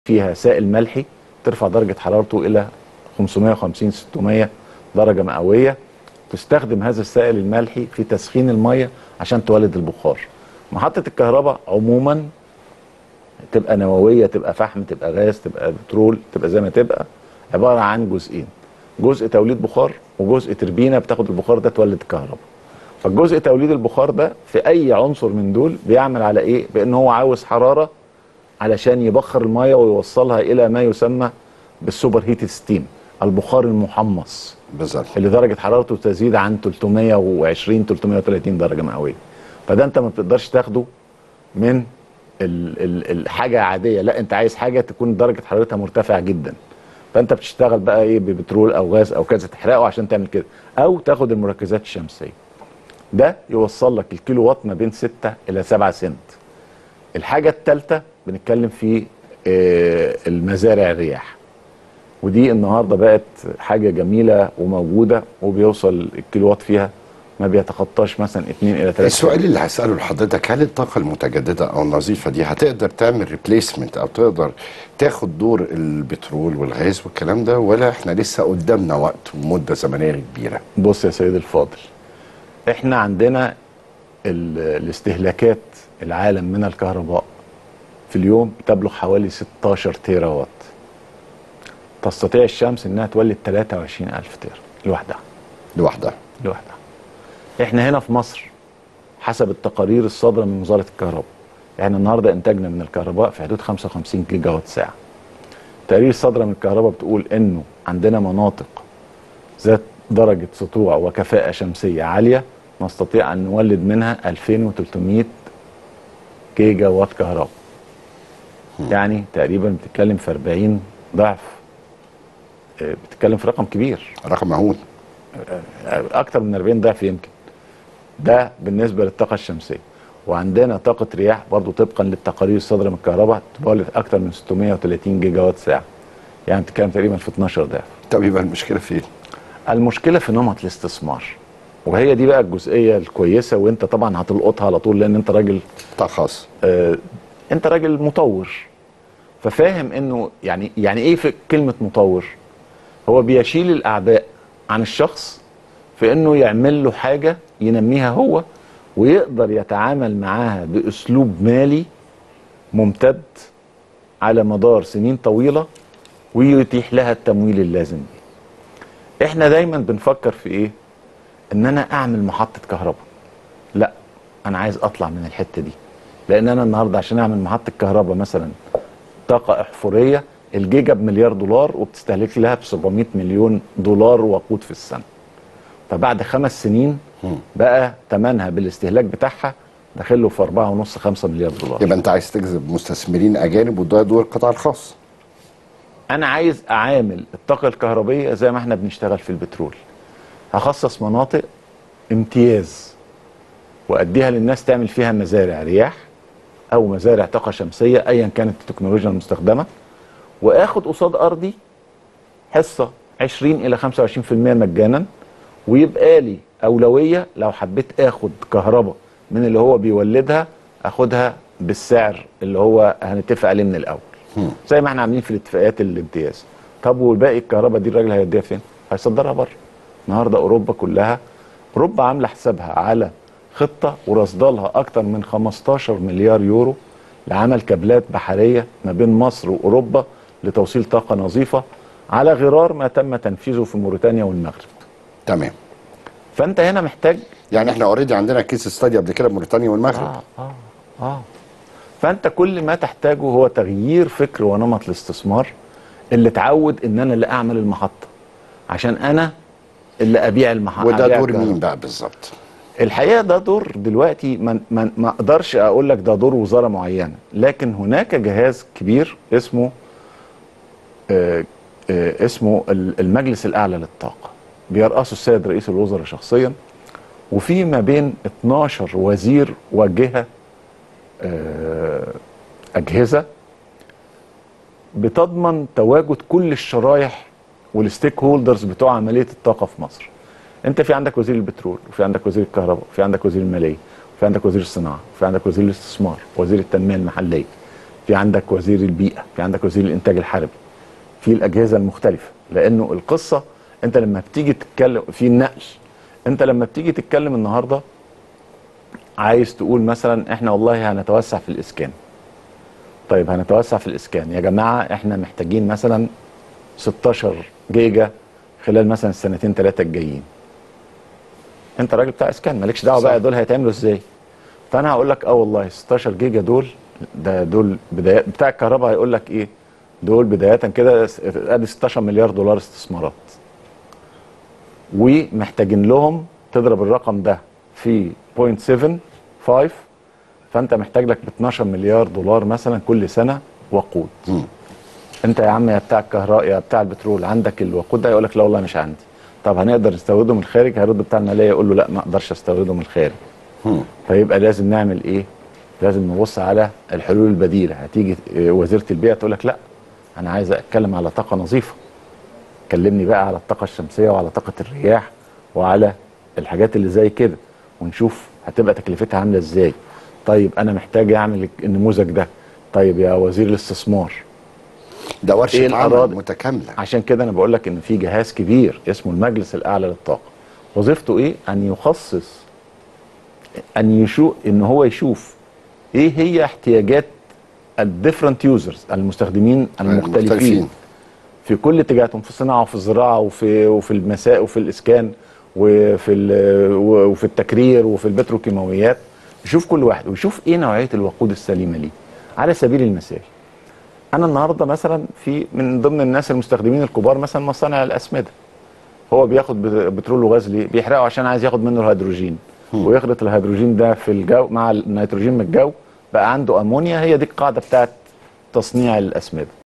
فيها سائل ملحي ترفع درجه حرارته الى 550 600 درجه مئويه تستخدم هذا السائل الملحي في تسخين الميه عشان تولد البخار محطه الكهرباء عموما تبقى نوويه تبقى فحم تبقى غاز تبقى بترول تبقى زي ما تبقى عباره عن جزئين جزء توليد بخار وجزء تربينه بتاخد البخار ده تولد الكهرباء فالجزء توليد البخار ده في اي عنصر من دول بيعمل على ايه بان هو عاوز حراره علشان يبخر الميه ويوصلها الى ما يسمى بالسوبر هيت ستيم البخار المحمص بالظبط اللي درجه حرارته تزيد عن 320 330 درجه مئويه فده انت ما بتقدرش تاخده من ال ال الحاجه عاديه لا انت عايز حاجه تكون درجه حرارتها مرتفعه جدا فانت بتشتغل بقى ايه ببترول او غاز او كذا تحرقه عشان تعمل كده او تاخد المركزات الشمسيه ده يوصل لك الكيلو وات ما بين 6 الى 7 سنت الحاجه الثالثه بنتكلم في آه، المزارع الرياح ودي النهارده بقت حاجه جميله وموجوده وبيوصل الكيلو وات فيها ما بيتخطاش مثلا 2 الى 3 السؤال اللي هسأله لحضرتك هل الطاقة المتجددة أو النظيفة دي هتقدر تعمل ريبليسمنت أو تقدر تاخد دور البترول والغاز والكلام ده ولا احنا لسه قدامنا وقت ومدة زمنية كبيرة؟ بص يا سيدي الفاضل احنا عندنا ال- الاستهلاكات العالم من الكهرباء في اليوم تبلغ حوالي 16 تيرا وات تستطيع الشمس انها تولد 23 الف تيرا لوحدها لوحدها لوحدها احنا هنا في مصر حسب التقارير الصادره من وزاره الكهرباء احنا النهارده انتاجنا من الكهرباء في حدود 55 جيجا وات ساعه التقارير الصادره من الكهرباء بتقول انه عندنا مناطق ذات درجه سطوع وكفاءه شمسيه عاليه نستطيع ان نولد منها 2300 جيجا وات كهرباء يعني تقريبا بتتكلم في 40 ضعف آه، بتتكلم في رقم كبير رقم مهول اكتر من 40 ضعف يمكن ده بالنسبه للطاقه الشمسيه وعندنا طاقه رياح برضو طبقا للتقارير الصادره من الكهرباء تولد اكتر من 630 جيجا وات ساعه يعني بتتكلم تقريبا في 12 ضعف طب يبقى المشكلة فين؟ المشكله في نمط الاستثمار وهي دي بقى الجزئيه الكويسه وانت طبعا هتلقطها على طول لان انت راجل قطاع خاص آه انت راجل مطور ففاهم انه يعني يعني ايه في كلمه مطور هو بيشيل الاعباء عن الشخص في انه يعمل له حاجه ينميها هو ويقدر يتعامل معاها باسلوب مالي ممتد على مدار سنين طويله ويتيح لها التمويل اللازم بيه. احنا دايما بنفكر في ايه ان انا اعمل محطه كهرباء لا انا عايز اطلع من الحته دي لان انا النهارده عشان اعمل محطه كهرباء مثلا طاقه احفوريه الجيجا بمليار دولار وبتستهلك لها ب 700 مليون دولار وقود في السنه فبعد خمس سنين بقى ثمنها بالاستهلاك بتاعها داخل له في 4.5 5 مليار دولار يبقى أنت عايز تجذب مستثمرين أجانب وده دور القطاع الخاص انا عايز اعامل الطاقه الكهربيه زي ما احنا بنشتغل في البترول هخصص مناطق امتياز واديها للناس تعمل فيها مزارع رياح او مزارع طاقه شمسيه ايا كانت التكنولوجيا المستخدمه واخد قصاد ارضي حصه 20 الى 25% مجانا ويبقى لي اولويه لو حبيت اخد كهرباء من اللي هو بيولدها اخدها بالسعر اللي هو هنتفق عليه من الاول زي ما احنا عاملين في الاتفاقيات الامتياز طب والباقي الكهرباء دي الراجل هيوديها فين هيصدرها بره النهارده اوروبا كلها اوروبا عامله حسابها على خطه ورصدها لها اكتر من 15 مليار يورو لعمل كابلات بحريه ما بين مصر واوروبا لتوصيل طاقه نظيفه على غرار ما تم تنفيذه في موريتانيا والمغرب تمام فانت هنا محتاج يعني احنا اوريدي عندنا كيس ستادي قبل كده موريتانيا والمغرب اه اه اه فانت كل ما تحتاجه هو تغيير فكر ونمط الاستثمار اللي تعود ان انا اللي اعمل المحطه عشان انا اللي ابيع المحطه وده أبيع دور الكهرباء. مين بقى بالظبط؟ الحقيقه ده دور دلوقتي ما ما ما اقدرش اقول لك ده دور وزاره معينه لكن هناك جهاز كبير اسمه آه آه اسمه ال- المجلس الاعلى للطاقه بيرأسه السيد رئيس الوزراء شخصيا وفي ما بين 12 وزير وجهه آه اجهزه بتضمن تواجد كل الشرايح والستيك هولدرز بتوع عمليه الطاقه في مصر. انت في عندك وزير البترول وفي عندك وزير الكهرباء وفي عندك وزير الماليه وفي عندك وزير الصناعه وفي عندك وزير الاستثمار وزير التنميه المحليه. في عندك وزير البيئه في عندك وزير الانتاج الحربي في الاجهزه المختلفه لانه القصه انت لما بتيجي تتكلم في النقل انت لما بتيجي تتكلم النهارده عايز تقول مثلا احنا والله هنتوسع في الاسكان طيب هنتوسع في الاسكان يا جماعه احنا محتاجين مثلا 16 جيجا خلال مثلا السنتين ثلاثه الجايين انت راجل بتاع اسكان مالكش دعوه صح. بقى دول هيتعملوا ازاي فانا هقول لك اه والله 16 جيجا دول ده دول بدايات بتاع الكهرباء هيقول لك ايه دول بدايه كده س- ادي 16 مليار دولار استثمارات ومحتاجين لهم تضرب الرقم ده في 0.75 فانت محتاج لك ب 12 مليار دولار مثلا كل سنه وقود مم. انت يا عم يا بتاع الكهرباء يا بتاع البترول عندك الوقود ده يقول لك لا والله مش عندي طب هنقدر نستورده من الخارج هيرد بتاع الماليه يقول له لا ما اقدرش استورده من الخارج مم. فيبقى لازم نعمل ايه لازم نبص على الحلول البديله هتيجي اه، وزيره البيئه تقول لك لا انا عايز اتكلم على طاقه نظيفه كلمني بقى على الطاقه الشمسيه وعلى طاقه الرياح وعلى الحاجات اللي زي كده ونشوف هتبقى تكلفتها عامله ازاي طيب انا محتاج اعمل النموذج ده طيب يا وزير الاستثمار ده ورشه إيه عمل الأراضي؟ متكامله عشان كده انا بقول لك ان في جهاز كبير اسمه المجلس الاعلى للطاقه وظيفته ايه ان يخصص ان يشوف ان هو يشوف ايه هي احتياجات الديفرنت يوزرز المستخدمين المختلفين المختلفين. في كل اتجاهاتهم في الصناعه وفي الزراعه وفي وفي المساء وفي الاسكان وفي ال- وفي التكرير وفي البتروكيماويات يشوف كل واحد ويشوف ايه نوعيه الوقود السليمه ليه على سبيل المثال انا النهارده مثلا في من ضمن الناس المستخدمين الكبار مثلا مصانع الاسمده هو بياخد بت- بترول وغاز ليه بيحرقه عشان عايز ياخد منه الهيدروجين ويخلط الهيدروجين ده في الجو مع النيتروجين من الجو بقى عنده امونيا هي دي القاعده بتاعت تصنيع الاسمده